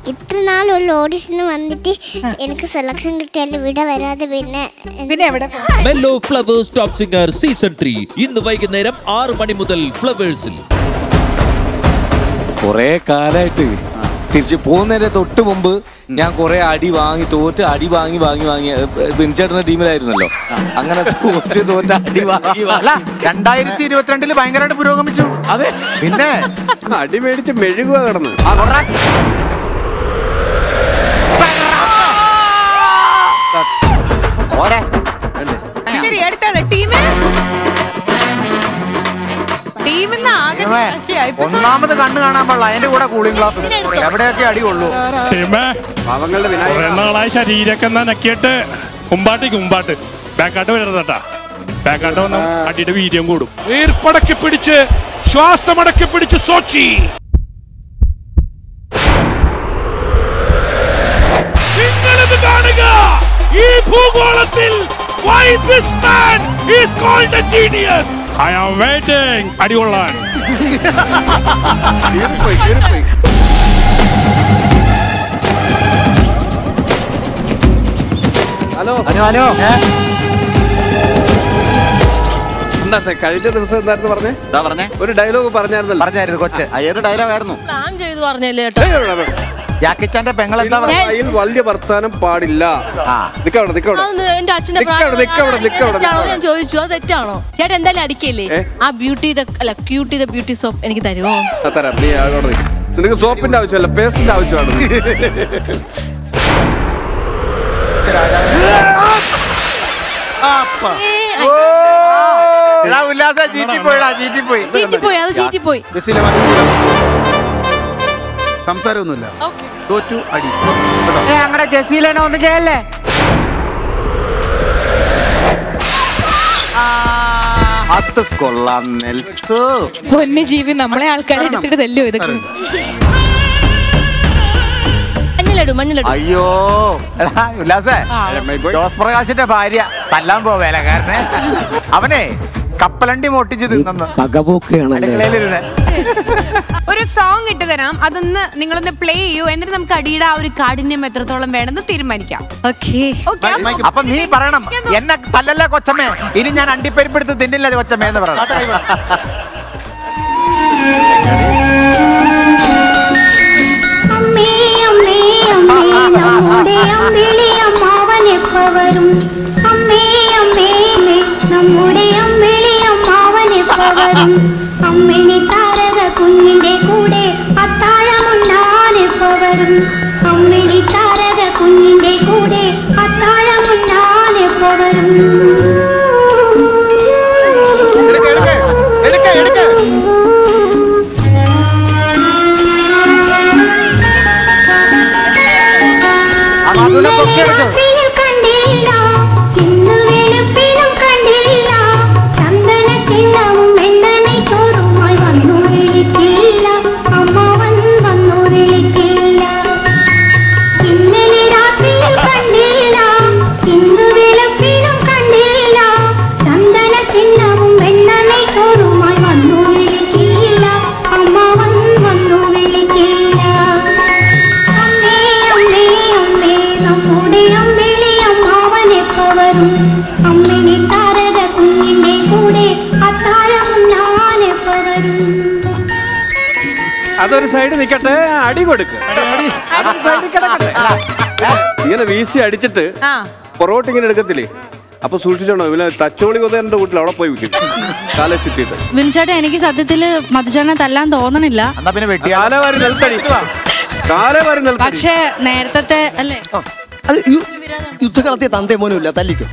ഇത്ര നാളുള്ള ഓഡിഷന് വന്നിട്ട് എനിക്ക് സെലക്ഷൻ കിട്ടിയാൽ ഇവിടെ വരാതെ പിന്നെ പിന്നെ എവിടെ മെല്ലോ Flowers top singer season three ഇന്ന് വൈകുന്നേരം ആറ് മണി മുതൽ ഫ്ലവേഴ്സിൽ കൊറേ കാലായിട്ട് തിരിച്ച് പോകുന്നതിന്റെ തൊട്ട് മുമ്പ് ഞാൻ കൊറേ അടി വാങ്ങി തോറ്റ് അടി വാങ്ങി വാങ്ങി വാങ്ങി ബിൻചേട്ടന്റെ ടീമിലായിരുന്നല്ലോ അങ്ങനെ തോറ്റ് തോറ്റ് അടി വാങ്ങി അല്ല വാങ്ങി രണ്ടായിരത്തി ഇരുപത്തിരണ്ടില് ഭയങ്കരമായിട്ട് പുരോഗമിച്ചു അതെ പിന്നെ അടി മേടിച്ച് മെഴുകുക കിടന്ന് ഓരെ ശരി അടുത്താണ് ടീമ് ടീമിന്ന് ആകെ നിരാശയായി. ഇപ്പൊ ഒന്നാമത് കണ്ണു കാണാൻ പാടില്ല അതിന്റെ കൂടെ കൂളിംഗ് ഗ്ലാസ് എവിടെയൊക്കെ അടി കൊള്ളൂ ടീമേ പാവങ്ങളുടെ കുറെ വിനായക നാളായി ശരീരമൊക്കെ നനക്കിയിട്ട് കുമ്പാട്ടി കുമ്പാട്ട് ബാക്കാട്ട് വരരുതട്ടാ ബാക്കാട്ട് വന്ന അടിയുടെ വീര്യം കൂടും വീർപ്പടക്കി പിടിച്ച് ശ്വാസമടക്കി പിടിച്ച് സോച്ചി നിങ്ങളിത് കാണുക ഈ ഭൂഗോളത്തിൽ why this man is called a genius I am waiting അടികൊള്ളാൻ ചീറിപ്പോയി ചീറിപ്പോയി ഹലോ ഹലോ ഹലോ എന്താ കഴിഞ്ഞ ദിവസം എന്തായിരുന്നു പറഞ്ഞേ എന്താ പറഞ്ഞേ ഒരു ഡയലോഗ് പറഞ്ഞായിരുന്നല്ലോ പറഞ്ഞായിരുന്നു കൊച്ച് ആ, ഏത് ഡയലോഗായിരുന്നു പ്ലാൻ ചെയ്തു പറഞ്ഞല്ലേ കേട്ടോ ജാക്കിച്ചാന്റെ പെങ്ങൾ എന്താ പറഞ്ഞേ വായിൽ വലിയ വർത്താനം പാടില്ല ആ നിക്കവിടെ നിക്കവിടെ അതൊന്ന് എന്റെ അച്ഛന്റെ നിക്കവിടെ, പ്രായം നിക്കവിടെ, നിക്കവിടെ, തെറ്റാണോ നിക്കവിടെ. ഞാൻ ചോദിച്ചു അത് തെറ്റാണോ ചേട്ടൻ എന്തായാലും അടിക്കല്ലേ ഏ? ആ ബ്യൂട്ടി അല്ല ക്യൂട്ടി ദ ബ്യൂട്ടി സോപ്പ് എനിക്ക് തരുമോ ആ, തരാം നീ അവിടെ നിക്ക്. നിനക്ക് സോപ്പിന്റെ ആവശ്യമല്ല പേസ്റ്റിന്റെ ആവശ്യമാണ് ഏ, എടാ ഉല്ലാസ ചീറ്റിപ്പോയിടാ ചീറ്റിപ്പോയി ചീറ്റിപ്പോയി അത് ചീറ്റിപ്പോയി ബസ്സിലെ സംസാരമൊന്നുമില്ല തോറ്റു അടി ഞങ്ങളുടെ ജസീലനെ ഒന്നും ചെയ്യല്ലേ അത് കൊള്ളാം നെൽസു പൊന്നു ജീവി നമ്മളെ ആൾക്കാരെ എടുത്തിട്ട് തല്ലോ ഇതൊക്കെ മഞ്ഞളിടു മഞ്ഞളിടു അയ്യോ എടാ, ഉല്ലാസേ ജോസ് പ്രകാശിന്റെ ഭാര്യ തല്ലാൻ പോവേല കാരണം അവനെ കപ്പലണ്ടി മോട്ടിച്ച് തിന്നു അടുക്കളയിലിരുന്ന് ഒരു സോങ് ഇട്ട് തരാം അതൊന്ന് നിങ്ങളൊന്ന് പ്ലേ ചെയ്യൂ എന്നിട്ട് നമുക്ക് അടിയുടെ ആ ഒരു കാഠിന്യം എത്രത്തോളം വേണമെന്ന് തീരുമാനിക്കാം ഓക്കേ ഓക്കെ അപ്പൊ നീ പറയണം എന്നെ തല്ലല്ല കൊച്ചമ്മേ ഇനി ഞാൻ അണ്ടിപ്പരിപ്പെടുത്ത് തിന്നില്ല കൊച്ചമ്മേ എന്ന് പറയണം അമ്മേ അമ്മേ അമ്മേ നമ്മുടെ അമ്പിളി അമ്മാവൻ എപ്പോ വരും അമ്മേ അമ്മേ അമ്മേ, നമ്മുടെ അമ്പിളി അമ്മാവൻ എപ്പോ വരും അമ്മിണി താരക കുഞ്ഞിന്റെ കൂടെ അത്താഴമുണ്ണാൻ എപ്പോ വരും അമ്മിണി താരക കുഞ്ഞിന്റെ കൂടെ അത്താഴമുണ്ണാൻ എപ്പോ വരും എടുക്ക എടുക്ക എടുക്ക എടുക്ക ആ മധുനെ പൊക്കിയെടുക്കും വെളുപ്പിലും കണ്ടില്ല ഇന്ന് വെളുപ്പിലും കണ്ടില്ല ചന്ദനക്കിണ്ണവും എണ്ണനെ ചോറുമായി വന്നു വിളിക്കില്ല അമ്മാവൻ വന്നു വിളിക്കില്ല ഇന്നലെ രാത്രിയിൽ കണ്ടില്ല ഇന്ന് വെളുപ്പിലും കണ്ടില്ല ചന്ദനക്കിണ്ണവും എണ്ണനെ ചോറുമായി വന്നു വിളിക്കില്ല അമ്മാവൻ വന്നു വിളിക്കില്ല അമ്മേ അമ്മേ അമ്മേ നമ്മുടെ അമ്പിളി അമ്മാവൻ എപ്പോ വരും അമ്മിണി താരക കുഞ്ഞിന്റെ കൂടെ അത്താഴമുണ്ണാൻ എപ്പോ വരും അതൊരു സൈഡ് നിക്കട്ടെ അടി കൊടുക്ക് അതൊരു സൈഡിൽ കിടക്കട്ടെ ഇങ്ങനെ വീശി അടിച്ചിട്ട് ആ പൊറോട്ട ഇങ്ങനെ എടുക്കത്തില്ലേ അപ്പൊ സൂക്ഷിച്ചോണോ ഇവന് തച്ചോളി കൊതേന്റെ വീട്ടിൽ അവിടെ പോയി വിൽക്കും കാലെ ചുറ്റിയിട്ട് വിൻചേട്ടാ എനിക്ക് സത്യത്തില് മധുചേട്ടനെ തല്ലാൻ തോന്നണില്ല എന്നാ പിന്നെ വെട്ടിയാ കാലെ വാരി നിലത്തടി കാലെ വാരി നിലത്തടി പക്ഷേ നേരത്തെ അല്ലേ അത് യു- യുദ്ധകളത്തിയ തന്തേ മോനും ഇല്ല തല്ലിക്കും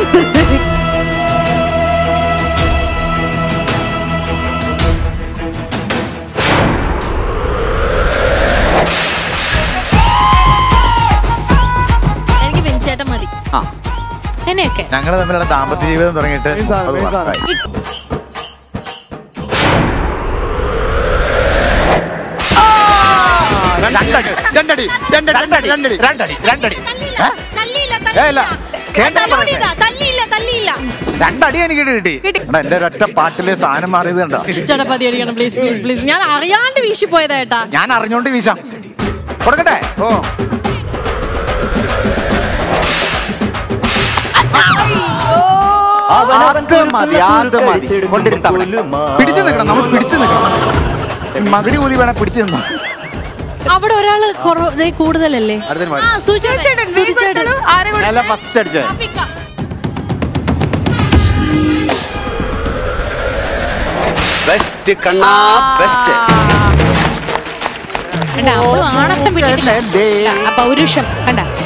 എനിക്ക് വിൻചേട്ടൻ മതി ആ. അങ്ങനെയൊക്കെ ഞങ്ങൾ തമ്മിലുള്ള ദാമ്പത്യ ജീവിതം തുടങ്ങിയിട്ട് അത് വർഷമായി. രണ്ടടി രണ്ടടി രണ്ടടി രണ്ടടി രണ്ടടി രണ്ടടി രണ്ടടി ഏ? ഏ, ഇല്ല. കേന്ദ്രം പറയട്ടെ. രണ്ടടി എനിക്ക് കിട്ടി എടാ, എന്റെ ഒരൊറ്റ പാട്ടിലെ സാധനം മാറിയത് കണ്ടോ ചേട്ടാ പതി അടിക്കണം പ്ലീസ് പ്ലീസ് പ്ലീസ് ഞാൻ അറിയാണ്ട് വീശി പോയതാ ഏട്ടാ ഞാൻ അറിഞ്ഞോണ്ട് വീശാം കൊടുക്കട്ടെ ഓ അത് മതി അത് മതി കൊണ്ടിരുത്താം പിടിച്ചു നിൽക്കണം നമ്മൾ പിടിച്ചു നിൽക്കണം മകടി ഊതി വേണം പിടിച്ചു നിന്നോ അവിടെ ഒരാള് കുറവ് ദേ കൂടുതലല്ലേ അടുത്തതിന് ആ പാടി. സുചേട്ടൻ സുചേട്ടൻ അല്ല ഫസ്റ്റ് അടിച്ചേ ബെസ്റ്റ് കണ്ണാ ബെസ്റ്റ് കണ്ട അവളും ആണത്തം വിട്ടിട്ടില്ല കണ്ട, ആ പൗരുഷം കണ്ട